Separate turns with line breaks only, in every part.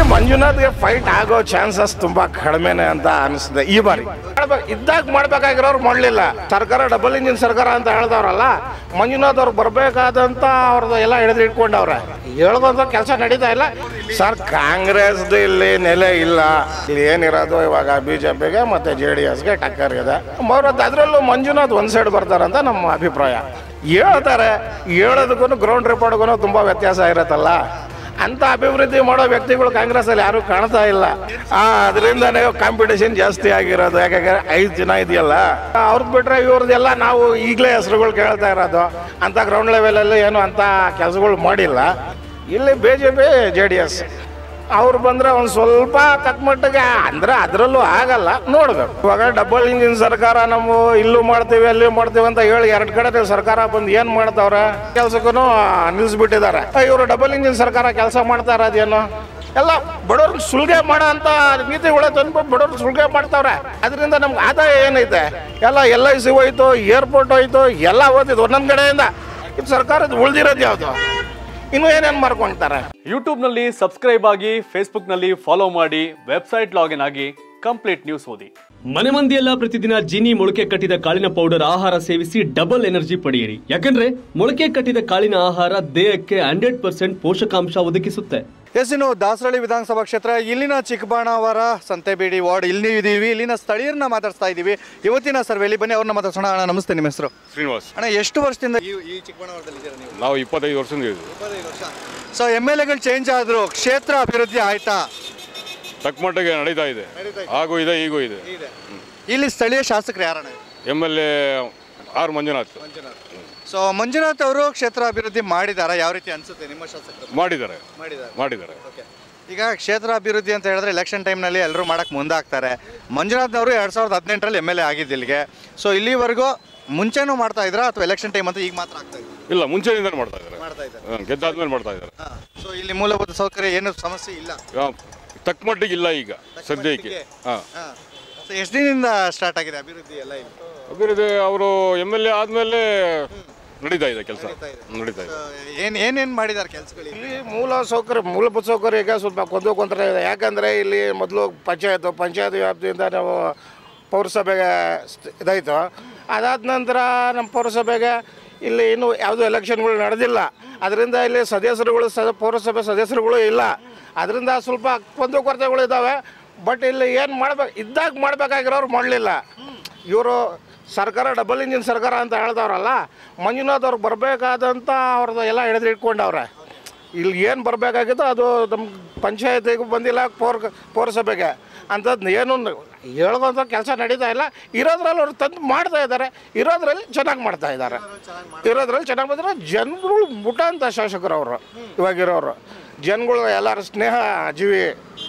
ಇಲ್ಲಿ ಮಂಜುನಾಥ್ಗೆ ಫೈಟ್ ಆಗೋ ಚಾನ್ಸಸ್ ತುಂಬಾ ಕಡಿಮೆನೆ ಅಂತ ಅನಿಸ್ತದೆ ಈ ಬಾರಿ ಮಾಡ್ಬೇಕು- ಇದ್ದಾಗ ಮಾಡ್ಬೇಕಾಗಿರೋರು ಮಾಡಲಿಲ್ಲ ಸರ್ಕಾರ ಡಬಲ್ ಇಂಜಿನ್ ಸರ್ಕಾರ ಅಂತ ಹೇಳ್ದವ್ರಲ್ಲ ಮಂಜುನಾಥ್ ಅವ್ರು ಬರಬೇಕಾದಂತ ಅವ್ರದ್ದು ಎಲ್ಲ ಹಿಡಿದು ಇಟ್ಕೊಂಡವ್ರೆ ಹೇಳ್ಕೊಂತ ಕೆಲಸ ನಡೀತಾ ಇಲ್ಲ ಸರ್ ಕಾಂಗ್ರೆಸ್ದು ಇಲ್ಲಿ ನೆಲೆ ಇಲ್ಲ ಇಲ್ಲಿ ಏನಿರೋದು ಇವಾಗ ಬಿ ಜೆ ಪಿಗೆ ಮತ್ತು ಜೆ ಡಿ ಎಸ್ಗೆ ಟಕ್ಕರ್ ಇದೆ ಅವ್ರದ್ದು ಅದರಲ್ಲೂ ಮಂಜುನಾಥ್ ಒಂದು ಸೈಡ್ ಬರ್ತಾರಂತ ನಮ್ಮ ಅಭಿಪ್ರಾಯ ಹೇಳ್ತಾರೆ ಹೇಳೋದಕ್ಕೂ ಗ್ರೌಂಡ್ ರಿಪೋರ್ಟ್ಗೂ ತುಂಬ ವ್ಯತ್ಯಾಸ ಇರುತ್ತಲ್ಲ ಅಂತ ಅಭಿವೃದ್ಧಿ ಮಾಡೋ ವ್ಯಕ್ತಿಗಳು ಕಾಂಗ್ರೆಸ್ಸಲ್ಲಿ ಯಾರು ಕಾಣ್ತಾ ಇಲ್ಲ ಆ ಅದರಿಂದನೇ ಕಾಂಪಿಟೇಷನ್ ಜಾಸ್ತಿ ಆಗಿರೋದು ಯಾಕಂದ್ರೆ ಐದು ಜನ ಇದೆಯಲ್ಲ ಅವ್ರದ್ದು ಬಿಟ್ರೆ ಇವ್ರದ್ದೆಲ್ಲ ನಾವು ಈಗಲೇ ಹೆಸರುಗಳು ಕೇಳ್ತಾ ಇರೋದು ಅಂತ ಗ್ರೌಂಡ್ ಲೆವೆಲಲ್ಲಿ ಏನು ಅಂತ ಕೆಲಸಗಳು ಮಾಡಿಲ್ಲ ಇಲ್ಲಿ B J P J D S ಅವ್ರು ಬಂದ್ರೆ ಒಂದು ಸ್ವಲ್ಪ ತಕ್ಕಮಟ್ಟಿಗೆ ಅಂದ್ರೆ ಅದರಲ್ಲೂ ಆಗಲ್ಲ ನೋಡ್ಬೇಕು ಇವಾಗ ಡಬಲ್ ಇಂಜಿನ್ ಸರ್ಕಾರ ನಾವು ಇಲ್ಲೂ ಮಾಡ್ತೀವಿ ಅಲ್ಲಿ ಮಾಡ್ತೀವಿ ಅಂತ ಹೇಳಿ ಎರಡು ಕಡೆ ಸರ್ಕಾರ ಬಂದು ಏನು ಮಾಡ್ತಾವ್ರೆ ಕೆಲ್ಸಕ್ಕೂ ನಿಲ್ಲಿಸ್ಬಿಟ್ಟಿದ್ದಾರೆ ಇವರು ಡಬಲ್ ಇಂಜಿನ್ ಸರ್ಕಾರ ಕೆಲಸ ಮಾಡ್ತಾ ಇರೋದೇನು ಎಲ್ಲ ಬಡವ್ರಿಗೆ ಸುಲಿಗೆ ಮಾಡೋ ಅಂತ ನೀತಿಗಳೇ ತಂದ್ಬಿಟ್ಟು ಬಡವ್ರಿಗೆ ಸುಲಿಗೆ ಮಾಡ್ತಾವ್ರೆ ಅದರಿಂದ ನಮ್ಗೆ ಆದಾಯ ಏನೈತೆ ಎಲ್ಲ ಎಲ್ ಐ ಸಿ ಹೋಯ್ತು ಏರ್ಪೋರ್ಟ್ ಹೋಯ್ತು ಎಲ್ಲ ಹೋಯ್ತು ಒಂದೊಂದು ಕಡೆಯಿಂದ ಇದು ಸರ್ಕಾರದ ಉಳ್ದಿರೋದು ಯಾವುದು ಇನ್ನೂ ಏನೇನು ಮಾರ್ಕೊಳ್ತಾರೆ
ಯೂಟ್ಯೂಬ್ನಲ್ಲಿ ಸಬ್ಸ್ಕ್ರೈಬ್ ಆಗಿ ಫೇಸ್ಬುಕ್ನಲ್ಲಿ ಫಾಲೋ ಮಾಡಿ ವೆಬ್ಸೈಟ್ ಲಾಗಿನ್ ಆಗಿ ಕಂಪ್ಲೀಟ್ ನ್ಯೂಸ್ ಓದಿ
ಮನೆ ಮಂದಿಯೆಲ್ಲ ಪ್ರತಿದಿನ ಜೀನಿ ಮೊಳಕೆ ಕಟ್ಟಿದ ಕಾಳಿನ ಪೌಡರ್ ಆಹಾರ ಸೇವಿಸಿ ಡಬಲ್ ಎನರ್ಜಿ ಪಡೆಯಿರಿ ಯಾಕಂದ್ರೆ ಮೊಳಕೆ ಕಟ್ಟಿದ ಕಾಳಿನ ಆಹಾರ ದೇಹಕ್ಕೆ ಹಂಡ್ರೆಡ್ ಪರ್ಸೆಂಟ್ ಪೋಷಕಾಂಶ ಒದಗಿಸುತ್ತೆ
ಎಸ್ ಇನ್ನು ದಾಸರಳ್ಳಿ ವಿಧಾನಸಭಾ ಕ್ಷೇತ್ರ ಇಲ್ಲಿನ ಚಿಕ್ಕಬಾಣಾವರ ಸಂತೆಬೇಡಿ ವಾರ್ಡ್ ಇಲ್ಲಿ ಇದೀವಿ ಇಲ್ಲಿನ ಸ್ಥಳೀಯರನ್ನ ಮಾತಾಡ್ತಾ ಇದ್ದೀವಿ ಇವತ್ತಿನ ಸರ್ವೆಯಲ್ಲಿ ಬನ್ನಿ ಅವ್ರನ್ನ ಮಾತಾಡ್ಸೋಣ ಅಣ್ಣ ನಮಸ್ತೆ ನಿಮ್ಮ ಹೆಸರು
ಶ್ರೀನಿವಾಸ್
ಅಣ್ಣ ಎಷ್ಟು ವರ್ಷದಿಂದ ಈ ಈ ಚಿಕ್ಕಬಾಣಾವರದಲ್ಲಿ ಇದ್ದೀರಾ ನೀವು
ನಾವು ಇಪ್ಪತ್ತೈದು ವರ್ಷದಿಂದ ಇದ್ದೀವಿ
ಇಪ್ಪತ್ತೈದು ವರ್ಷ ಸೊ ಎಮ್ ಎಲ್ ಎಗಳು ಚೇಂಜ್ ಆದ್ರು ಕ್ಷೇತ್ರ ಅಭಿವೃದ್ಧಿ ಆಯ್ತಾ
ತಕ್ಕ ಮಟ್ಟಿಗೆ ನಡೀತಾ ಇದೆ ಹಾಗೂ ಇದೆ ಈಗೂ ಇದೆ
ಇಲ್ಲಿ ಸ್ಥಳೀಯ ಶಾಸಕರು ಯಾರಣ್ಣ
M L A R Manjunath
so Manjunath ಅವರು ಕ್ಷೇತ್ರ ಅಭಿವೃದ್ಧಿ ಮಾಡಿದಾರಾ ಯಾವ ರೀತಿ ಅನ್ಸುತ್ತೆ ನಿಮ್ಮ ಶಾಸಕರು
ಮಾಡಿದ್ದಾರೆ
ಮಾಡಿದ್ದಾರೆ
ಮಾಡಿದ್ದಾರೆ
ಈಗ ಕ್ಷೇತ್ರ ಅಭಿವೃದ್ಧಿ ಅಂತ ಹೇಳಿದ್ರೆ ಎಲೆಕ್ಷನ್ ಟೈಮ್ನಲ್ಲಿ ಎಲ್ಲರೂ ಮಾಡಕ್ಕೆ ಮುಂದಾಗ್ತಾರೆ ಮಂಜುನಾಥ್ನವರು ಎರಡು ಸಾವಿರದ ಹದಿನೆಂಟರಲ್ಲಿ ಎಮ್ ಎಲ್ ಎ ಆಗಿದ್ದು ಇಲ್ಲಿಗೆ ಸೊ ಇಲ್ಲಿವರೆಗೂ ಮುಂಚೆನೂ ಮಾಡ್ತಾ ಇದ್ರಾ ಅಥವಾ ಎಲೆಕ್ಷನ್ ಟೈಮ್ ಅಂತ ಈಗ ಮಾತ್ರ ಆಗ್ತಾ ಇದೆ
ಇಲ್ಲ ಮುಂಚೆಯಿಂದ ಮಾಡ್ತಾ ಇದ್ದಾರೆ
ಮಾಡ್ತಾ ಇದ್ದಾರೆ
ಹ್ಮ್, ಗೆದ್ದಾದ್ಮೇಲೆ ಮಾಡ್ತಾ ಇದ್ದಾರೆ
ಸೊ ಇಲ್ಲಿ ಮೂಲಭೂತ ಸೌಕರ್ಯ ಏನು ಸಮಸ್ಯೆ ಇಲ್ಲ
ಆ, ತಕ್ಕ ಮಟ್ಟಿಗೆ ಇಲ್ಲ ಈಗ ಸದ್ಯಕ್ಕೆ ಹಾಂ
ಸೊ ಎಷ್ಟು ದಿನದಿಂದ ಸ್ಟಾರ್ಟ್ ಆಗಿದೆ ಅಭಿವೃದ್ಧಿ ಎಲ್ಲ ಇಲ್ಲಿ
ಅಭಿವೃದ್ಧಿ ಅವರು ಎಮ್ ಎಲ್ ಎ ಆದಮೇಲೆ ನಡೀತಾ ಇದೆ ಕೆಲಸ ನಡೀತಾ ಇದೆ
ಏನು ಏನೇನು ಮಾಡಿದ್ದಾರೆ ಕೆಲಸಗಳು
ಇಲ್ಲಿ ಮೂಲ ಸೌಕರ್ಯ ಮೂಲಭೂತ ಸೌಕರ್ಯ ಈಗ ಸ್ವಲ್ಪ ಕೊಂದು ಕೊಂತರ ಇದೆ ಯಾಕಂದರೆ ಇಲ್ಲಿ ಮೊದಲು ಪಂಚಾಯತ್ ಪಂಚಾಯತ್ ವ್ಯಾಪ್ತಿಯಿಂದ ನಾವು ಪೌರಸಭೆಗೆ ಸ್ಟ್- ಇದಾಯಿತು ಅದಾದ ನಂತರ ನಮ್ಮ ಪೌರಸಭೆಗೆ ಇಲ್ಲಿ ಇನ್ನೂ ಯಾವುದೂ ಎಲೆಕ್ಷನ್ಗಳು ನಡೆದಿಲ್ಲ ಅದರಿಂದ ಇಲ್ಲಿ ಸದಸ್ಯರುಗಳು ಸದ ಪೌರಸಭೆ ಸದಸ್ಯರುಗಳು ಇಲ್ಲ ಅದರಿಂದ ಸ್ವಲ್ಪ ಕೊಂದು ಕೊರತೆಗಳು ಇದ್ದಾವೆ ಬಟ್ ಇಲ್ಲಿ ಏನು ಮಾಡ್ಬೇಕು ಇದ್ದಾಗ ಮಾಡಬೇಕಾಗಿರೋರು ಮಾಡಲಿಲ್ಲ ಇವರು ಸರ್ಕಾರ ಡಬಲ್ ಇಂಜಿನ್ ಸರ್ಕಾರ ಅಂತ ಹೇಳ್ದವ್ರಲ್ಲ ಮಂಜುನಾಥ್ ಅವ್ರು ಬರಬೇಕಾದಂಥ ಅವ್ರದ್ದು ಎಲ್ಲ ಹಿಡಿದು ಇಟ್ಕೊಂಡವ್ರೆ ಇಲ್ಲಿ ಏನು ಬರಬೇಕಾಗಿತ್ತು ಅದು ನಮ್ಮ ಪಂಚಾಯತಿಗೂ ಬಂದಿಲ್ಲ ಪೌರ ಪೌರಸಭೆಗೆ ಅಂಥದ್ದು ಏನು ಹೇಳ್ಕೊಂತ ಕೆಲಸ ನಡೀತಾ ಇಲ್ಲ ಇರೋದ್ರಲ್ಲಿ ಅವ್ರು ತಂದು ಮಾಡ್ತಾ ಇದ್ದಾರೆ ಇರೋದ್ರಲ್ಲಿ ಚೆನ್ನಾಗಿ ಮಾಡ್ತಾ ಇದ್ದಾರೆ ಇರೋದ್ರಲ್ಲಿ ಚೆನ್ನಾಗಿ ಮಾಡಿದ್ರೆ ಜನಗಳು ಮುಟ ಅಂತ ಶಾಸಕರು ಅವರು ಇವಾಗಿರೋರು ಜನಗಳು ಎಲ್ಲರ ಸ್ನೇಹ ಜೀವಿ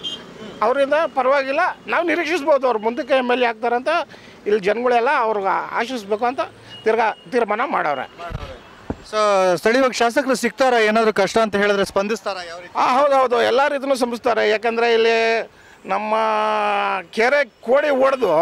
ಅವರಿಂದ ಪರವಾಗಿಲ್ಲ ನಾವು ನಿರೀಕ್ಷಿಸ್ಬೋದು ಅವ್ರು ಮುಂದಕ್ಕೆ ಎಮ್ ಎಲ್ ಎ ಆಗ್ತಾರಂತ ಇಲ್ಲಿ ಜನಗಳೆಲ್ಲ ಅವ್ರಿಗೆ ಆಶಿಸ್ಬೇಕು ಅಂತ ತಿರ್ಗಾ ತೀರ್ಮಾನ ಮಾಡವ್ರೆ
ಸೊ ಸ್ಥಳೀಯವಾಗಿ ಶಾಸಕರು ಸಿಗ್ತಾರಾ ಏನಾದರೂ ಕಷ್ಟ ಅಂತ ಹೇಳಿದ್ರೆ ಸ್ಪಂದಿಸ್ತಾರಾ ಯಾವ ರೀತಿ
ಆ ಹೌದು ಹೌದು ಎಲ್ಲ ರೀತಿನೂ ಸಂಭಿಸ್ತಾರೆ ಯಾಕಂದರೆ ಇಲ್ಲಿ ನಮ್ಮ ಕೆರೆ ಕೋಡಿ ಹೊಡೆದು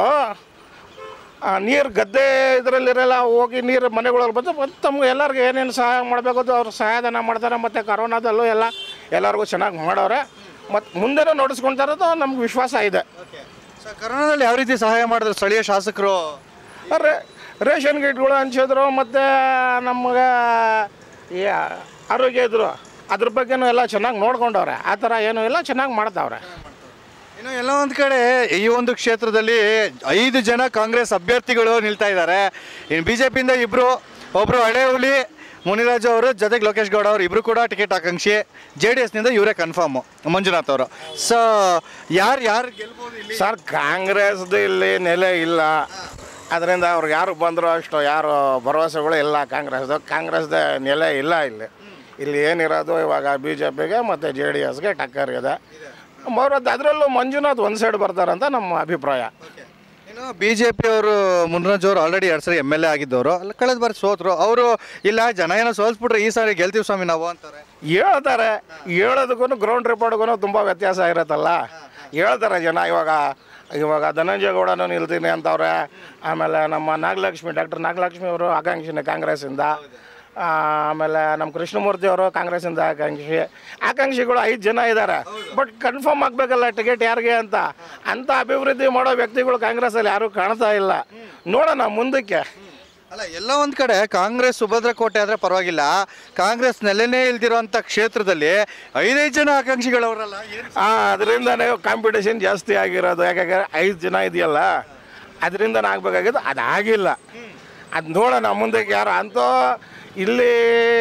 ನೀರು ಗದ್ದೆ ಇದರಲ್ಲಿರಲ್ಲ ಹೋಗಿ ನೀರು ಮನೆಗಳಲ್ಲಿ ಬಂದು ಬಂದು ತಮ್ಗೆ ಎಲ್ಲರಿಗೂ ಏನೇನು ಸಹಾಯ ಮಾಡಬೇಕು ಅದು ಅವ್ರು ಸಹಾಯಧನ ಮಾಡ್ತಾರೆ ಮತ್ತು ಕರೋನಾದಲ್ಲೂ ಎಲ್ಲ ಎಲ್ಲರಿಗೂ ಚೆನ್ನಾಗಿ ಮಾಡವ್ರೆ ಮತ್ತು ಮುಂದೆನೂ ನೋಡಿಸ್ಕೊಳ್ತಾ ಇರೋದು ನಮ್ಗೆ ವಿಶ್ವಾಸ ಇದೆ
ಸೊ ಕರೋನಾದಲ್ಲಿ ಯಾವ ರೀತಿ ಸಹಾಯ ಮಾಡಿದ್ರು ಸ್ಥಳೀಯ ಶಾಸಕರು
ರೇ ರೇಷನ್ ಕಿಟ್ಗಳು ಹಂಚಿದ್ರು ಮತ್ತು ನಮಗೆ ಈ ಆರೋಗ್ಯ ಇದ್ರು ಅದ್ರ ಬಗ್ಗೆನೂ ಎಲ್ಲ ಚೆನ್ನಾಗಿ ನೋಡ್ಕೊಂಡವ್ರೆ ಆ ಥರ ಏನೂ ಇಲ್ಲ ಚೆನ್ನಾಗಿ ಮಾಡ್ತಾವ್ರೆ
ಇನ್ನು ಎಲ್ಲ ಒಂದು ಕಡೆ ಈ ಒಂದು ಕ್ಷೇತ್ರದಲ್ಲಿ ಐದು ಜನ ಕಾಂಗ್ರೆಸ್ ಅಭ್ಯರ್ಥಿಗಳು ನಿಲ್ತಾ ಇದ್ದಾರೆ ಇನ್ನು ಬಿ ಜೆ ಪಿಯಿಂದ ಇಬ್ಬರು ಒಬ್ಬರು ಹಳೆ ಹುಲಿ ಮುನಿರಾಜು ಅವರು ಜೊತೆಗೆ ಲೋಕೇಶ್ ಗೌಡ ಅವರು ಇಬ್ಬರು ಕೂಡ ಟಿಕೆಟ್ ಆಕಾಂಕ್ಷಿ ಜೆ ಡಿ ಎಸ್ನಿಂದ ಇವರೇ ಕನ್ಫರ್ಮು ಮಂಜುನಾಥ್ ಅವರು ಸೊ ಯಾರು ಯಾರು ಗೆಲ್ಬೋದು ಇಲ್ಲಿ
ಸರ್ ಕಾಂಗ್ರೆಸ್ದು ಇಲ್ಲಿ ನೆಲೆ ಇಲ್ಲ ಅದರಿಂದ ಅವ್ರಿಗೆ ಯಾರು ಬಂದರೂ ಅಷ್ಟು ಯಾರು ಭರವಸೆಗಳು ಇಲ್ಲ ಕಾಂಗ್ರೆಸ್ದು ಕಾಂಗ್ರೆಸ್ದ ನೆಲೆ ಇಲ್ಲ ಇಲ್ಲಿ ಇಲ್ಲಿ ಏನಿರೋದು ಇವಾಗ ಬಿ ಜೆ ಪಿಗೆ ಮತ್ತು ಜೆ ಡಿ ಎಸ್ಗೆ ಟಕ್ಕರ್ ಇದೆ ಅವ್ರದ್ದು ಅದರಲ್ಲೂ ಮಂಜುನಾಥ್ ಒಂದು ಸೈಡ್ ಬರ್ತಾರಂತ ನಮ್ಮ ಅಭಿಪ್ರಾಯ
ಇನ್ನು ಬಿ ಜೆ ಪಿ ಅವರು ಮುನ್ರಾಜ್ ಅವರು ಆಲ್ರೆಡಿ ಎರಡು ಸರಿ ಎಮ್ ಎಲ್ ಎ ಆಗಿದ್ದವರು ಅಲ್ಲಿ ಕಳೆದ ಬಾರಿ ಸೋತರು ಅವರು ಇಲ್ಲ ಜನ ಏನೋ ಸೋಲ್ಸ್ಬಿಟ್ರೆ ಈ ಸಾರಿ ಗೆಲ್ತೀವಿ ಸ್ವಾಮಿ ನಾವು ಅಂತಾರೆ
ಹೇಳ್ತಾರೆ ಹೇಳೋದಕ್ಕೂ ಗ್ರೌಂಡ್ ರಿಪೋರ್ಟ್ಗೂ ತುಂಬ ವ್ಯತ್ಯಾಸ ಇರುತ್ತಲ್ಲ ಹೇಳ್ತಾರೆ ಜನ ಇವಾಗ ಇವಾಗ ಧನಂಜಯ ಗೌಡನು ನಿಲ್ತೀನಿ ಅಂತವ್ರೆ ಆಮೇಲೆ ನಮ್ಮ ನಾಗಲಕ್ಷ್ಮಿ ಡಾಕ್ಟರ್ ನಾಗಲಕ್ಷ್ಮಿ ಅವರು ಆಕಾಂಕ್ಷಿನೇ ಕಾಂಗ್ರೆಸ್ಸಿಂದ ಆ, ಆಮೇಲೆ ನಮ್ಮ ಕೃಷ್ಣಮೂರ್ತಿ ಅವರು ಕಾಂಗ್ರೆಸ್ಸಿಂದ ಆಕಾಂಕ್ಷಿ ಆಕಾಂಕ್ಷಿಗಳು ಐದು ಜನ ಇದ್ದಾರೆ ಬಟ್ ಕನ್ಫರ್ಮ್ ಆಗಬೇಕಲ್ಲ ಟಿಕೆಟ್ ಯಾರಿಗೆ ಅಂತ ಅಂಥ ಅಭಿವೃದ್ಧಿ ಮಾಡೋ ವ್ಯಕ್ತಿಗಳು ಕಾಂಗ್ರೆಸ್ಸಲ್ಲಿ ಯಾರೂ ಕಾಣ್ತಾ ಇಲ್ಲ ನೋಡೋಣ ಮುಂದಕ್ಕೆ
ಅಲ್ಲ ಎಲ್ಲ ಒಂದ್ ಕಡೆ ಕಾಂಗ್ರೆಸ್ ಸುಭದ್ರ ಕೋಟೆ ಆದ್ರೆ ಪರವಾಗಿಲ್ಲ ಕಾಂಗ್ರೆಸ್ ನೆಲೆನೇ ಇಲ್ದಿರೋಂಥ ಕ್ಷೇತ್ರದಲ್ಲಿ ಐದೈದು ಜನ ಆಕಾಂಕ್ಷಿಗಳವರಲ್ಲ ಏನ್
ಅದರಿಂದನೇ ಕಾಂಪಿಟೇಷನ್ ಜಾಸ್ತಿ ಆಗಿರೋದು ಯಾಕಂದ್ರೆ ಐದು ಜನ ಇದೆಯಲ್ಲ ಅದರಿಂದನೇ ಆಗಬೇಕಾಗಿದ್ದು ಅದಾಗಿಲ್ಲ ಅದು ನೋಡೋಣ ಮುಂದಕ್ಕೆ ಯಾರು ಅಂತೂ ಇಲ್ಲಿ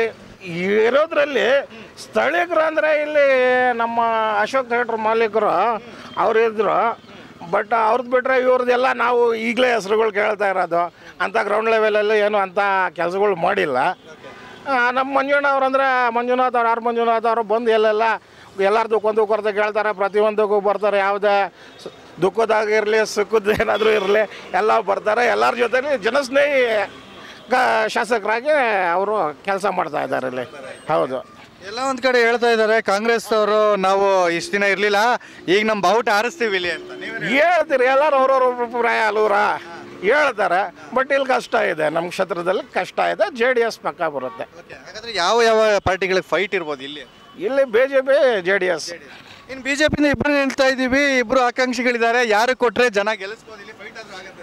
ಇರೋದ್ರಲ್ಲಿ ಸ್ಥಳೀಕರು ಅಂದರೆ ಇಲ್ಲಿ ನಮ್ಮ ಅಶೋಕ್ ಥಿಯೇಟ್ರ್ ಮಾಲೀಕರು ಅವ್ರು ಇದ್ರು ಬಟ್ ಅವ್ರದ್ದು ಬಿಟ್ಟರೆ ಇವ್ರದ್ದೆಲ್ಲ ನಾವು ಈಗಲೇ ಹೆಸರುಗಳು ಕೇಳ್ತಾ ಇರೋದು ಅಂಥ ಗ್ರೌಂಡ್ ಲೆವೆಲಲ್ಲಿ ಏನು ಅಂಥ ಕೆಲಸಗಳು ಮಾಡಿಲ್ಲ ಆ, ನಮ್ಮ ಮಂಜುನಾಥ್ ಅವ್ರು ಅಂದರೆ ಮಂಜುನಾಥ್ ಅವ್ರು ಆರ್ ಮಂಜುನಾಥ್ ಅವರು ಬಂದು ಎಲ್ಲೆಲ್ಲ ಎಲ್ಲರದ್ದು ಕೊಂದು ಕೊರತೆ ಕೇಳ್ತಾರೆ ಪ್ರತಿಯೊಂದಕ್ಕೂ ಬರ್ತಾರೆ ಯಾವುದೇ ಸ- ದುಃಖದಾಗಿರಲಿ ಸುಖದ ಏನಾದರೂ ಇರಲಿ ಎಲ್ಲ ಬರ್ತಾರೆ ಎಲ್ಲರ ಜೊತೆಲಿ ಜನಸ್ನೇಹಿ ಕ ಶಾಸಕರಾಗಿ ಅವರು ಕೆಲಸ ಮಾಡ್ತಾ ಇದ್ದಾರೆ ಇಲ್ಲಿ ಹೌದು
ಎಲ್ಲ ಒಂದ್ ಕಡೆ ಹೇಳ್ತಾ ಇದ್ದಾರೆ ಕಾಂಗ್ರೆಸ್ ಅವರು ನಾವು ಇಷ್ಟು ದಿನ ಇರ್ಲಿಲ್ಲ ಈಗ ನಮ್ಮ ಬಾವುಟ ಹಾರಿಸ್ತೀವಿ ಇಲ್ಲಿ ಅಂತ ನೀವೇನ್
ಹೇಳ್ತೀರಿ ಎಲ್ಲರೂ ಅವ್ರವ್ರ ಅಭಿಪ್ರಾಯ ಅಲ್ವರ ಹೇಳ್ತಾರೆ ಬಟ್ ಇಲ್ಲಿ ಕಷ್ಟ ಇದೆ ನಮ್ಮ ಕ್ಷೇತ್ರದಲ್ಲಿ ಕಷ್ಟ ಇದೆ ಜೆ ಡಿ ಎಸ್ ಪಕ್ಕ ಬರುತ್ತೆ
ಹೇಳ್ತೀರಾ? ಹಾಗಾದ್ರೆ ಯಾವ ಯಾವ ಪಾರ್ಟಿಗಳಿಗೆ ಫೈಟ್ ಇರ್ಬೋದು ಇಲ್ಲಿ
ಇಲ್ಲಿ B J P J D S
ಇನ್ನು ಬಿಜೆಪಿಯಿಂದ ಇಬ್ರು ನಿಲ್ತಾ ಇದೀವಿ ಇಬ್ರು ಆಕಾಂಕ್ಷಿಗಳಿದ್ದಾರೆ ಯಾರು ಕೊಟ್ರೆ ಜನ ಗೆಲ್ಲಿಸ್ಬೋದು ಇಲ್ಲಿ ಫೈಟ್ ಆದ್ರೂ ಆಗುತ್ತೆ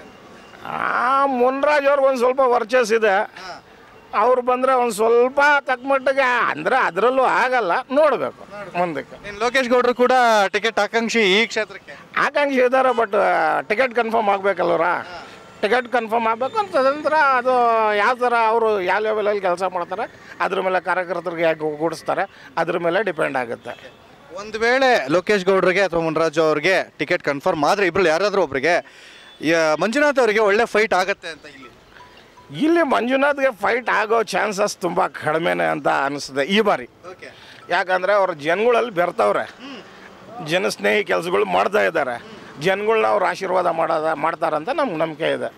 ಆ ಮುನ್ರಾಜ್ ಅವ್ರಿಗೆ ಒಂದು ಸ್ವಲ್ಪ ವರ್ಚಸ್ ಇದೆ ಅವ್ರು ಬಂದರೆ ಒಂದು ಸ್ವಲ್ಪ ತಕ್ಕ ಮಟ್ಟಿಗೆ ಅಂದರೆ ಅದರಲ್ಲೂ ಆಗಲ್ಲ ನೋಡಬೇಕು ಮುಂದಕ್ಕೆ
ಇನ್ನು ಲೋಕೇಶ್ ಗೌಡ್ರು ಕೂಡ ಟಿಕೆಟ್ ಆಕಾಂಕ್ಷಿ ಈ ಕ್ಷೇತ್ರಕ್ಕೆ
ಆಕಾಂಕ್ಷಿ ಇದ್ದಾರೆ ಬಟ್ ಟಿಕೆಟ್ ಕನ್ಫರ್ಮ್ ಆಗಬೇಕಲ್ವರ ಟಿಕೆಟ್ ಕನ್ಫರ್ಮ್ ಆಗಬೇಕು ಅಂತ ತದನಂತರ ಅದು ಯಾವ ಥರ ಅವರು ಯಾವ ಲೆವೆಲಲ್ಲಿ ಕೆಲಸ ಮಾಡ್ತಾರೆ ಅದ್ರ ಮೇಲೆ ಕಾರ್ಯಕರ್ತರಿಗೆ ಹೇಗೆ ಕೂಡಿಸ್ತಾರೆ ಅದ್ರ ಮೇಲೆ ಡಿಪೆಂಡ್ ಆಗುತ್ತೆ
ಒಂದು ವೇಳೆ ಲೋಕೇಶ್ ಗೌಡ್ರಿಗೆ ಅಥವಾ ಮುನ್ರಾಜು ಅವ್ರಿಗೆ ಟಿಕೆಟ್ ಕನ್ಫರ್ಮ್ ಆದ್ರೆ ಇಬ್ರು ಯಾರಾದ್ರೂ ಒಬ್ರಿಗೆ ಯ- ಮಂಜುನಾಥ್ ಅವರಿಗೆ ಒಳ್ಳೆ ಫೈಟ್ ಆಗತ್ತೆ ಅಂತ ಇಲ್ಲಿ
ಇಲ್ಲಿ ಮಂಜುನಾಥ್ಗೆ ಫೈಟ್ ಆಗೋ ಚಾನ್ಸಸ್ ತುಂಬ ಕಡಿಮೆನೆ ಅಂತ ಅನಿಸ್ತದೆ ಈ ಬಾರಿ
ಓಕೆ
ಯಾಕಂದರೆ ಅವ್ರ ಜನಗಳಲ್ಲಿ ಬೆರ್ತವ್ರೆ ಜನಸ್ನೇಹಿ ಕೆಲಸಗಳು ಮಾಡ್ತಾ ಇದ್ದಾರೆ ಜನಗಳನ್ನ ಅವ್ರು ಆಶೀರ್ವಾದ ಮಾಡೋದ ಮಾಡ್ತಾರಂತ ನಮ್ಗೆ ನಂಬಿಕೆ ಇದೆ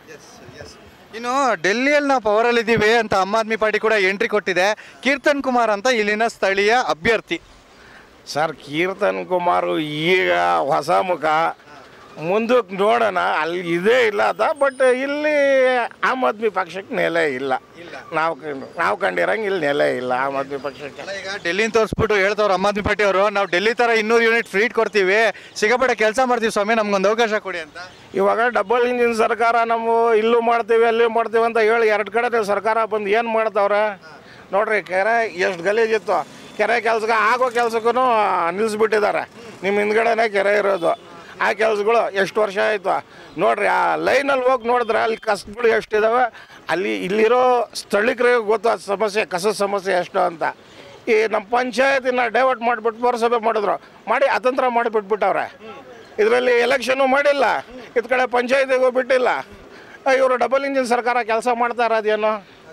ಇನ್ನು ಡೆಲ್ಲಿಯಲ್ಲಿ ನಾವು ಪವರಲ್ಲಿ ಇದ್ದೀವಿ ಅಂತ ಆಮ್ ಆದ್ಮಿ ಪಾರ್ಟಿ ಕೂಡ ಎಂಟ್ರಿ ಕೊಟ್ಟಿದೆ ಕೀರ್ತನ್ ಕುಮಾರ್ ಅಂತ ಇಲ್ಲಿನ ಸ್ಥಳೀಯ ಅಭ್ಯರ್ಥಿ
ಸರ್ ಕೀರ್ತನ್ ಕುಮಾರ್ ಈಗ ಹೊಸ ಮುಖ ಮುಂದಕ್ಕೆ ನೋಡೋಣ ಅಲ್ಲಿ ಇದೇ ಇಲ್ಲ ಅದ ಬಟ್ ಇಲ್ಲಿ ಆಮ್ ಆದ್ಮಿ ಪಕ್ಷಕ್ಕೆ ನೆಲೆ ಇಲ್ಲ ನಾವು ಕಂಡು- ನಾವು ಕಂಡಿರಂಗೆ ಇಲ್ಲಿ ನೆಲೆ ಇಲ್ಲ ಆಮ್ ಆದ್ಮಿ ಪಕ್ಷಕ್ಕೆ
ಅಲ್ಲ, ಈಗ ಡೆಲ್ಲಿನ ತೋರಿಸ್ಬಿಟ್ಟು ಹೇಳ್ತವ್ರು ಆಮ್ ಆದ್ಮಿ ಪಾರ್ಟಿ ಅವರು ನಾವು ಡೆಲ್ಲಿ ತರ ಇನ್ನೂರು ಯೂನಿಟ್ ಫ್ರೀಟ್ ಕೊಡ್ತೀವಿ ಸಿಗಬೇಡ ಕೆಲಸ ಮಾಡ್ತೀವಿ ಸ್ವಾಮಿ ನಮ್ಗೊಂದು ಅವಕಾಶ ಕೊಡಿ ಅಂತ
ಇವಾಗ ಡಬಲ್ ಇಂಜಿನ್ ಸರ್ಕಾರ ನಾವು ಇಲ್ಲೂ ಮಾಡ್ತೀವಿ ಅಲ್ಲಿ ಮಾಡ್ತೀವಿ ಅಂತ ಹೇಳಿ ಎರಡು ಕಡೆ ಸರ್ಕಾರ ಬಂದು ಏನು ಮಾಡ್ತಾವ್ರೆ ನೋಡ್ರಿ ಕೆರೆ ಎಷ್ಟು ಗಲೀಜಿತ್ತು ಕೆರೆ ಕೆಲ್ಸಕ್ಕೆ ಆಗೋ ಕೆಲ್ಸಕ್ಕೂ ನಿಲ್ಲಿಸ್ಬಿಟ್ಟಿದ್ದಾರೆ ನಿಮ್ಮ ಹಿಂದ್ಗಡೆನೇ ಕೆರೆ ಇರೋದು ಆ ಕೆಲಸಗಳು ಎಷ್ಟು ವರ್ಷ ಆಯಿತು ನೋಡ್ರಿ ಆ ಲೈನಲ್ಲಿ ಹೋಗಿ ನೋಡಿದ್ರೆ ಅಲ್ಲಿ ಕಸಗಳು ಎಷ್ಟಿದಾವೆ ಅಲ್ಲಿ ಇಲ್ಲಿರೋ ಸ್ಥಳೀಕರಿಗೆ ಗೊತ್ತು ಆ ಸಮಸ್ಯೆ ಕಸದ ಸಮಸ್ಯೆ ಎಷ್ಟು ಅಂತ ಈ ನಮ್ಮ ಪಂಚಾಯತಿನ ಡೈವರ್ಟ್ ಮಾಡಿಬಿಟ್ಟು ಪುರಸಭೆ ಮಾಡಿದ್ರು ಮಾಡಿ ಅತಂತ್ರ ಮಾಡಿಬಿಟ್ಬಿಟ್ಟವ್ರೆ ಇದರಲ್ಲಿ ಎಲೆಕ್ಷನ್ನು ಮಾಡಿಲ್ಲ ಇದ್ ಕಡೆ ಪಂಚಾಯತಿಗೂ ಬಿಟ್ಟಿಲ್ಲ ಇವರು ಡಬಲ್ ಇಂಜಿನ್ ಸರ್ಕಾರ ಕೆಲಸ ಮಾಡ್ತಾ ಇರೋದೇನು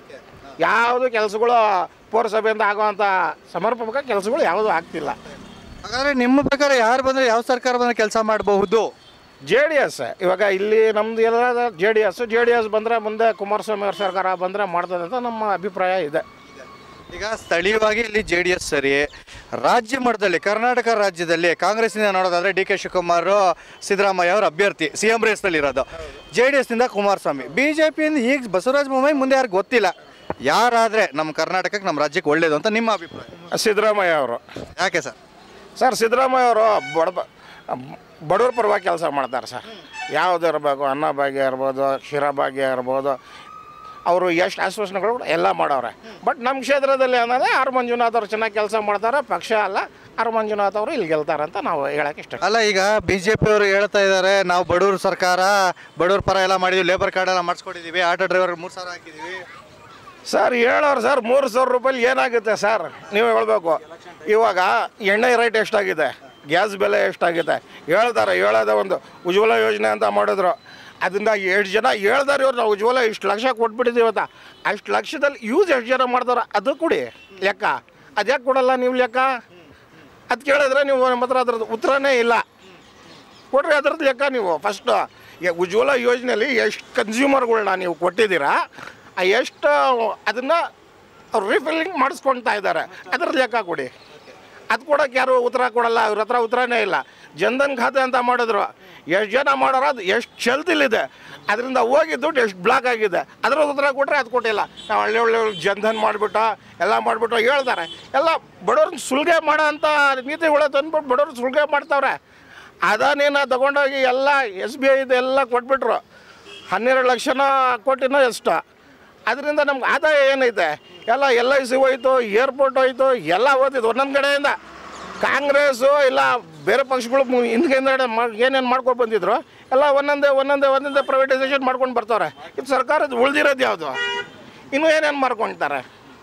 ಯಾವುದು ಕೆಲಸಗಳು ಪೌರಸಭೆಯಿಂದ ಆಗುವಂಥ ಸಮರ್ಪಕ ಕೆಲಸಗಳು ಯಾವುದೂ ಆಗ್ತಿಲ್ಲ
ಹಾಗಾದ್ರೆ ನಿಮ್ಮ ಪ್ರಕಾರ ಯಾರು ಬಂದ್ರೆ ಯಾವ ಸರ್ಕಾರ ಬಂದ್ರೆ ಕೆಲಸ ಮಾಡಬಹುದು
ಜೆ ಡಿ ಎಸ್ ಇವಾಗ ಇಲ್ಲಿ ನಮ್ದು ಎಲ್ಲ J D S J D S ಬಂದರೆ ಮುಂದೆ ಕುಮಾರಸ್ವಾಮಿ ಅವ್ರ ಸರ್ಕಾರ ಬಂದರೆ ಮಾಡ್ತದೆ ಅಂತ ನಮ್ಮ ಅಭಿಪ್ರಾಯ ಇದೆ
ಈಗ ಸ್ಥಳೀಯವಾಗಿ ಇಲ್ಲಿ ಜೆ ಡಿ ಎಸ್ ಸರಿ ರಾಜ್ಯ ಮಟ್ಟದಲ್ಲಿ ಕರ್ನಾಟಕ ರಾಜ್ಯದಲ್ಲಿ ಕಾಂಗ್ರೆಸ್ನಿಂದ ನೋಡೋದಾದ್ರೆ ಡಿ ಕೆ ಶಿವಕುಮಾರ್ ಸಿದ್ದರಾಮಯ್ಯ ಅವರ ಅಭ್ಯರ್ಥಿ ಸಿ ಎಂ ರೇಸ್ನಲ್ಲಿ ಇರೋದು ಜೆ ಡಿ ಎಸ್ನಿಂದ ಕುಮಾರಸ್ವಾಮಿ ಬಿ ಜೆ ಪಿಯಿಂದ ಈಗ ಬಸವರಾಜ ಬೊಮ್ಮಾಯಿ ಮುಂದೆ ಯಾರು ಗೊತ್ತಿಲ್ಲ ಯಾರಾದ್ರೆ ನಮ್ಮ ಕರ್ನಾಟಕಕ್ಕೆ ನಮ್ಮ ರಾಜ್ಯಕ್ಕೆ ಒಳ್ಳೇದು ಅಂತ ನಿಮ್ಮ ಅಭಿಪ್ರಾಯ
ಸಿದ್ದರಾಮಯ್ಯ ಅವರು
ಯಾಕೆ ಸರ್
ಸರ್ ಸಿದ್ದರಾಮಯ್ಯ ಅವರು ಬಡ ಬಡವ್ರ ಪರವಾಗಿ ಕೆಲಸ ಮಾಡ್ತಾರೆ ಸರ್ ಯಾವ್ದು ಇರಬೇಕು ಅನ್ನ ಭಾಗ್ಯ ಇರ್ಬೋದು ಕ್ಷೀರ ಭಾಗ್ಯ ಇರ್ಬೋದು ಅವರು ಎಷ್ಟು ಆಶ್ವಾಸನೆಗಳು ಕೂಡ ಎಲ್ಲ ಮಾಡವ್ರೆ ಬಟ್ ನಮ್ಮ ಕ್ಷೇತ್ರದಲ್ಲಿ ಅನ್ನೋದೇ ಆರ್ ಮಂಜುನಾಥ್ ಅವ್ರು ಚೆನ್ನಾಗಿ ಕೆಲಸ ಮಾಡ್ತಾರೆ ಪಕ್ಷ ಅಲ್ಲ ಆರ್ ಮಂಜುನಾಥ್ ಅವರು ಇಲ್ಲಿ ಗೆಲ್ತಾರೆ ಅಂತ ನಾವು ಹೇಳಕ್ಕೆ ಇಷ್ಟ
ಅಲ್ಲ ಈಗ ಬಿ ಜೆ ಪಿ ಅವರು ಹೇಳ್ತಾ ಇದ್ದಾರೆ ನಾವು ಬಡವ್ರ ಸರ್ಕಾರ ಬಡವ್ರ ಪರ ಎಲ್ಲ ಮಾಡಿದ್ವಿ ಲೇಬರ್ ಕಾರ್ಡ್ ಎಲ್ಲ ಮಾಡಿಸ್ಕೊಟ್ಟಿದ್ದೀವಿ ಆಟೋ ಡ್ರೈವರ್ ಮೂರು ಸಾವಿರ ಹಾಕಿದ್ದೀವಿ
ಸರ್ ಹೇಳೋರು ಸರ್ ಮೂರು ಸಾವಿರ ರೂಪಾಯಿ ಏನಾಗುತ್ತೆ ಸರ್ ನೀವು ಹೇಳ್ಬೇಕು ಇವಾಗ ಎಣ್ಣೆ ರೇಟ್ ಎಷ್ಟಾಗಿದೆ ಗ್ಯಾಸ್ ಬೆಲೆ ಎಷ್ಟಾಗಿದೆ ಹೇಳ್ತಾರೆ ಹೇಳೋದೇ ಒಂದು ಉಜ್ವಲ ಯೋಜನೆ ಅಂತ ಮಾಡಿದ್ರು ಅದರಿಂದ ಎಷ್ಟು ಜನ ಹೇಳ್ದಾರೆ ಇವ್ರು ನಾವು ಉಜ್ವಲ ಇಷ್ಟು ಲಕ್ಷ ಕೊಟ್ಬಿಟ್ಟಿದ್ದೀವಿ ಅಂತ ಅಷ್ಟು ಲಕ್ಷದಲ್ಲಿ ಯೂಸ್ ಎಷ್ಟು ಜನ ಮಾಡ್ತಾರೆ ಅದು ಕೊಡಿ ಲೆಕ್ಕ ಅದ್ಯಾಕೆ ಕೊಡಲ್ಲ ನೀವು ಲೆಕ್ಕ ಅದು ಕೇಳಿದ್ರೆ ನೀವು ನಮ್ಮ ಹತ್ರ ಅದ್ರದ್ದು ಉತ್ತರನೇ ಇಲ್ಲ ಕೊಡ್ರಿ ಅದ್ರದ್ದು ಲೆಕ್ಕ ನೀವು ಫಸ್ಟು ಈಗ ಉಜ್ವಲ ಯೋಜನೆಯಲ್ಲಿ ಎಷ್ಟು ಕನ್ಸ್ಯೂಮರ್ಗಳ್ನ ನೀವು ಕೊಟ್ಟಿದ್ದೀರಾ ಆ ಎಷ್ಟು ಅದನ್ನು ಅವ್ರು ರೀಫಿಲ್ಲಿಂಗ್ ಮಾಡಿಸ್ಕೊಳ್ತಾ ಇದ್ದಾರೆ ಅದ್ರದ್ದು ಲೆಕ್ಕ ಕೊಡಿ ಅದು ಕೊಡೋಕೆ ಯಾರು ಉತ್ತರ ಕೊಡಲ್ಲ ಅವ್ರ ಹತ್ರ ಉತ್ತರನೇ ಇಲ್ಲ ಜನ್ಧನ್ ಖಾತೆ ಅಂತ ಮಾಡಿದ್ರು ಎಷ್ಟು ಜನ ಮಾಡೋರು ಅದು ಎಷ್ಟು ಚಲ್ತಿಲಿದೆ ಅದರಿಂದ ಹೋಗಿ ದುಡ್ಡು ಎಷ್ಟು ಬ್ಲಾಕ್ ಆಗಿದೆ ಅದ್ರ ಉತ್ತರ ಕೊಟ್ಟರೆ ಅದು ಕೊಟ್ಟಿಲ್ಲ ನಾವು ಒಳ್ಳೆ ಒಳ್ಳೆ ಜನ್ಧನ್ ಮಾಡಿಬಿಟ್ಟು ಎಲ್ಲ ಮಾಡಿಬಿಟ್ಟು ಹೇಳ್ತಾರೆ ಎಲ್ಲ ಬಡವ್ರನ್ನ ಸುಲಿಗೆ ಮಾಡೋ ಅಂಥ ನೀತಿಗಳು ತಂದ್ಬಿಟ್ಟು ಬಡವ್ರನ್ನ ಸುಲಿಗೆ ಮಾಡ್ತಾವ್ರೆ ಅದಾನೇನ ತಗೊಂಡೋಗಿ ಎಲ್ಲ ಎಸ್ ಬಿ ಐದು ಎಲ್ಲ ಕೊಟ್ಬಿಟ್ರು ಹನ್ನೆರಡು ಲಕ್ಷನ ಕೋಟಿನೋ ಎಷ್ಟು ಅದರಿಂದ ನಮ್ಗೆ ಆದಾಯ ಏನೈತೆ ಎಲ್ಲ ಎಲ್ ಐ ಸಿ ಹೋಯ್ತು ಏರ್ಪೋರ್ಟ್ ಹೋಯ್ತು ಎಲ್ಲ ಹೋಯ್ತಿತ್ತು ಒಂದೊಂದು ಕಡೆಯಿಂದ ಕಾಂಗ್ರೆಸ್ಸು ಇಲ್ಲ ಬೇರೆ ಪಕ್ಷಗಳು ಮು- ಹಿಂದ್ಗಡೆ ಮಾ ಏನೇನು ಮಾಡ್ಕೊಂಡು ಬಂದಿದ್ರು ಎಲ್ಲ ಒಂದೊಂದೇ ಒಂದೊಂದೇ ಒಂದೊಂದೇ ಪ್ರೈವೇಟೈಸೇಷನ್ ಮಾಡ್ಕೊಂಡು ಬರ್ತಾರೆ ಇದು ಸರ್ಕಾರದ ಉಳ್ದಿರೋದು ಯಾವುದು ಇನ್ನೂ ಏನೇನು ಮಾಡ್ಕೊಳ್ತಾರೆ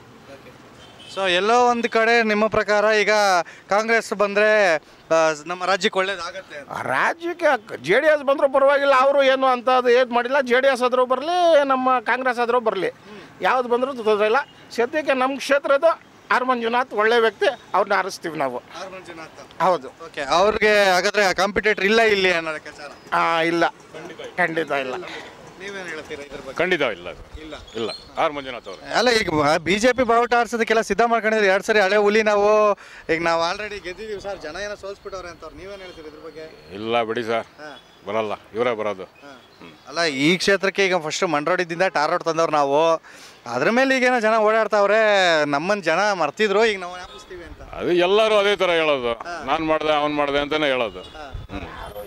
ಸೊ ಎಲ್ಲೋ ಒಂದು ಕಡೆ ನಿಮ್ಮ ಪ್ರಕಾರ ಈಗ ಕಾಂಗ್ರೆಸ್ ಬಂದರೆ ನಮ್ಮ ರಾಜ್ಯಕ್ಕೆ ಒಳ್ಳೇದಾಗತ್ತೆ ಅಂತ.
ರಾಜ್ಯಕ್ಕೆ ಜೆ ಡಿ ಎಸ್ ಬಂದರೂ ಪರವಾಗಿಲ್ಲ ಅವರು ಏನು ಅಂಥದ್ದು ಏನು ಮಾಡಿಲ್ಲ ಜೆ ಡಿ ಎಸ್ ಆದರೂ ಬರಲಿ ನಮ್ಮ ಕಾಂಗ್ರೆಸ್ ಆದರೂ ಬರಲಿ ಯಾವ್ದು ಬಂದರೂ ತೊಂದರೆ ಇಲ್ಲ ಸದ್ಯಕ್ಕೆ ನಮ್ಮ ಕ್ಷೇತ್ರದ ಆರ್ ಮಂಜುನಾಥ್ ಒಳ್ಳೆ ವ್ಯಕ್ತಿ ಅವ್ರನ್ನ ಆರಿಸ್ತೀವಿ ನಾವು ಹೌದು
ಓಕೆ ಅವ್ರಿಗೆ ಹಾಗಾದ್ರೆ ಕಾಂಪಿಟೇಟರ್ ಇಲ್ಲ ಇಲ್ಲಿ ಅನ್ನೋ ಲೆಕ್ಕಾಚಾರ
ಆ, ಇಲ್ಲ ಖಂಡಿತ ಇಲ್ಲ
ನೀವೇನು ಹೇಳ್ತೀರಾ ಇದ್ರ ಬಗ್ಗೆ
ಖಂಡಿತ ಇಲ್ಲ ಅದು. ಇಲ್ಲ ಆರ್ ಮಂಜುನಾಥ್ ಅವರು
ಅಲ್ಲ ಈಗ ಬಿಜೆಪಿ ಬಾವುಟ ಆಡ್ಸೋದಕ್ಕೆಲ್ಲ ಸಿದ್ಧ ಮಾಡ್ಕೊಂಡಿದ್ರೆ ಎರಡು ಸರಿ ಹಳೆ ಹುಲಿ ನಾವು ಈಗ ನಾವು ಆಲ್ರೆಡಿ ಗೆದ್ದಿದ್ದೀವಿ ಸರ್ ಜನ ಏನೋ ಸೋಲ್ಸ್ಬಿಟ್ಟವ್ರೆ ಅಂತವ್ರು ನೀವೇನು ಹೇಳ್ತೀರಿ ಇದ್ರ ಬಗ್ಗೆ
ಇಲ್ಲ ಬಿಡಿ ಸರ್ ಬರಲ್ಲ ಇವರೇ ಬರೋದು
ಅಲ್ಲ ಈ ಕ್ಷೇತ್ರಕ್ಕೆ ಈಗ ಫಸ್ಟ್ ಮಂಡ್ರೋಡಿದಿಂದ ಟಾರೋಡ್ ತಂದವ್ರು ನಾವು ಅದ್ರ ಮೇಲೆ ಈಗೇನೋ ಜನ ಓಡಾಡ್ತಾವ್ರೆ ನಮ್ಮನ್ನ ಜನ ಮರ್ತಿದ್ರು ಈಗ ನಾವು ಜ್ಞಾಪಿಸ್ತೀವಿ ಅಂತ
ಅದು ಎಲ್ಲರೂ ಅದೇ ಥರ ಹೇಳೋದು ನಾನು ಮಾಡ್ದೆ ಅವ್ನು ಮಾಡ್ದೆ ಅಂತಾನೆ ಹೇಳೋದು ಹ್ಮ್.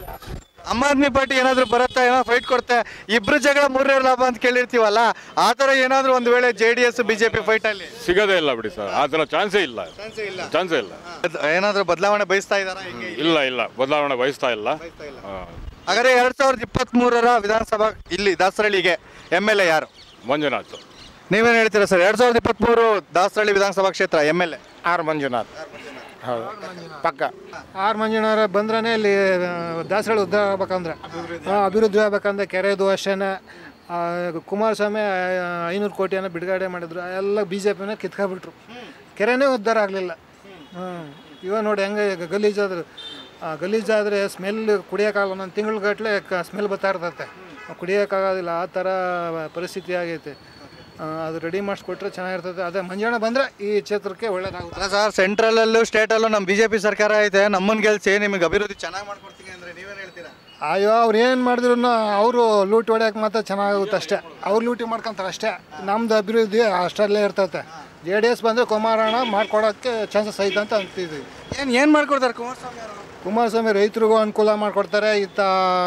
ಆಮ್ ಆದ್ಮಿ ಪಾರ್ಟಿ ಏನಾದ್ರು ಬರುತ್ತಾ ಏನೋ ಫೈಟ್ ಕೊಡುತ್ತೆ ಇಬ್ರು ಜಗಳ ಮೂರನೇ ಲಾಭ ಅಂತ ಕೇಳಿರ್ತೀವಲ್ಲ ಆ ಥರ ಏನಾದ್ರು ಒಂದು ವೇಳೆ J D S BJP fight ಅಲ್ಲಿ
ಸಿಗೋದೇ ಇಲ್ಲ ಬಿಡಿ ಸರ್ ಆ ಥರ ಚಾನ್ಸೇ ಇಲ್ಲ ಚಾನ್ಸೇ ಇಲ್ಲ
ಅದ್- ಏನಾದ್ರು ಬದಲಾವಣೆ ಬಯಸ್ತಾ ಇದಾರ ಹಿಂಗೆ
ಇಲ್ಲ ಇಲ್ಲ ಬದಲಾವಣೆ ಬಯಸ್ತಾ ಇಲ್ಲ ಹಾ.
ಹಾಗಾದ್ರೆ ಎರಡ್ ಸಾವಿರದ ಇಪ್ಪತ್ತ್ ಮೂರರ ವಿಧಾನಸಭಾ ಇಲ್ಲಿ ದಾಸರಳ್ಳಿಗೆ ಎಮ್ ಎಲ್ ಎ ಯಾರು
ಮಂಜುನಾಥ್
ನೀವೇನು ಹೇಳ್ತೀರಾ ಸರ್ ಎರಡ್ ಸಾವಿರದ ಇಪ್ಪತ್ತ್ಮೂರು ದಾಸರಳ್ಳಿ ವಿಧಾನಸಭಾ ಕ್ಷೇತ್ರ M L A
R Manjunath ಹೌದು ಪಕ್ಕ
ಆರ್ ಮಂಜುನಾರ ಬಂದ್ರೆ ಇಲ್ಲಿ ದಾಸರಳ್ಳಿ ಉದ್ಧಾರ ಆಗ್ಬೇಕಂದ್ರೆ ಆ, ಅಭಿವೃದ್ಧಿ ಆಗ್ಬೇಕಂದ್ರೆ ಕೆರೆದು ಅಷ್ಟೇನೆ ಆ, ಕುಮಾರಸ್ವಾಮಿ ಆ, ಐನೂರು ಕೋಟಿಯನ್ನು ಬಿಡುಗಡೆ ಮಾಡಿದ್ರು ಎಲ್ಲ ಬಿ ಜೆ ಪಿನ ಕಿತ್ಕೊಂಡ್ಬಿಟ್ರು ಕೆರೆನೇ ಉದ್ಧಾರ ಆಗಲಿಲ್ಲ ಹ್ಞೂ ಇವಾಗ ನೋಡಿ ಹೆಂಗೆ ಈಗ ಗಲೀಜಾದ್ರೆ ಆ, ಗಲೀಜಾದರೆ ಸ್ಮೆಲ್ ಕುಡಿಯೋಕ್ಕಾಗಲ್ಲ ಒಂದೊಂದು ತಿಂಗಳಗಟ್ಟಲೆ ಸ್ಮೆಲ್ ಬರ್ತಾ ಇರ್ತೈತೆ ಕುಡಿಯೋಕ್ಕಾಗೋದಿಲ್ಲ ಆ ಥರ ಪರಿಸ್ಥಿತಿ ಆಗೈತೆ ಆ, ಅದು ರೆಡಿ ಮಾಡಿಸ್ಕೊಟ್ರೆ ಚೆನ್ನಾಗಿರ್ತದೆ ಅದೇ ಮಂಜಣ್ಣ ಬಂದರೆ ಈ ಕ್ಷೇತ್ರಕ್ಕೆ ಒಳ್ಳೇದಾಗುತ್ತೆ
ಅಲ್ಲ ಸರ್ ಸೆಂಟ್ರಲಲ್ಲೂ ಸ್ಟೇಟಲ್ಲೂ ನಮ್ಮ ಬಿಜೆಪಿ ಸರ್ಕಾರ ಐತೆ ನಮ್ಮನ್ನ ಗೆಲ್ಸಿ ನಿಮಗೆ ಅಭಿವೃದ್ಧಿ ಚೆನ್ನಾಗಿ ಮಾಡ್ಕೊಡ್ತೀನಿ ಅಂದ್ರೆ ನೀವೇನು ಹೇಳ್ತೀರಾ
ಅಯ್ಯೋ ಅವ್ರು ಏನು ಮಾಡಿದ್ರು ಅವರು ಲೂಟಿ ಹೊಡ್ಯಕ್ಕೆ ಮಾತ್ರ ಚೆನ್ನಾಗುತ್ತೆ ಅಷ್ಟೇ ಅವ್ರು ಲೂಟಿ ಮಾಡ್ಕೊಂತಾರೆ ಅಷ್ಟೇ ನಮ್ದು ಅಭಿವೃದ್ಧಿ ಅಷ್ಟರಲ್ಲೇ ಇರ್ತೈತೆ ಜೆ ಡಿ ಎಸ್ ಬಂದರೆ ಕುಮಾರಣ್ಣ ಮಾಡ್ಕೊಡೋಕ್ಕೆ ಚಾನ್ಸಸ್ ಐತೆ ಅಂತ ಅಂತಿದ್ವಿ
ಏನು ಏನು ಮಾಡ್ಕೊಡ್ತಾರೆ ಕುಮಾರಸ್ವಾಮಿ ಅವರು
ಕುಮಾರಸ್ವಾಮಿ ರೈತರಿಗೂ ಅನುಕೂಲ ಮಾಡಿಕೊಡ್ತಾರೆ ಇತ್ತ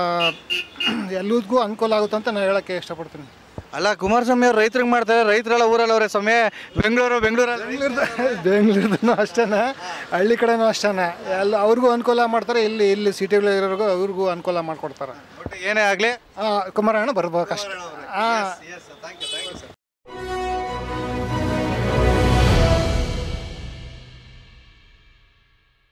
ಎಲ್ಲದಕ್ಕೂ ಅನುಕೂಲ ಆಗುತ್ತೆ ಅಂತ ನಾನು ಹೇಳೋಕ್ಕೆ ಇಷ್ಟಪಡ್ತೀನಿ
ಅಲ್ಲ ಕುಮಾರಸ್ವಾಮಿ ಅವ್ರು ರೈತರಿಗೆ ಮಾಡ್ತಾರೆ ರೈತರೆಲ್ಲ ಊರಲ್ಲಿ ಅವರೇ ಸ್ವಾಮಿ ಬೆಂಗಳೂರು ಬೆಂಗಳೂರಲ್ಲಿ
ಬೆಂಗಳೂರದೂ ಅಷ್ಟೇ ಹಳ್ಳಿ ಕಡೆನೂ ಅಷ್ಟೇ ಎಲ್ಲ ಅವ್ರಿಗೂ ಅನುಕೂಲ ಮಾಡ್ತಾರೆ ಇಲ್ಲಿ ಇಲ್ಲಿ ಸಿಟಿಗಳಿರೋರ್ಗೂ ಅವ್ರಿಗೂ ಅನುಕೂಲ ಮಾಡಿಕೊಡ್ತಾರೆ
ಒಟ್ಟು ಏನೇ ಆಗಲಿ
ಕುಮಾರಣ್ಣ ಬರ್ಬೇಕಷ್ಟೆ ಹಾಂ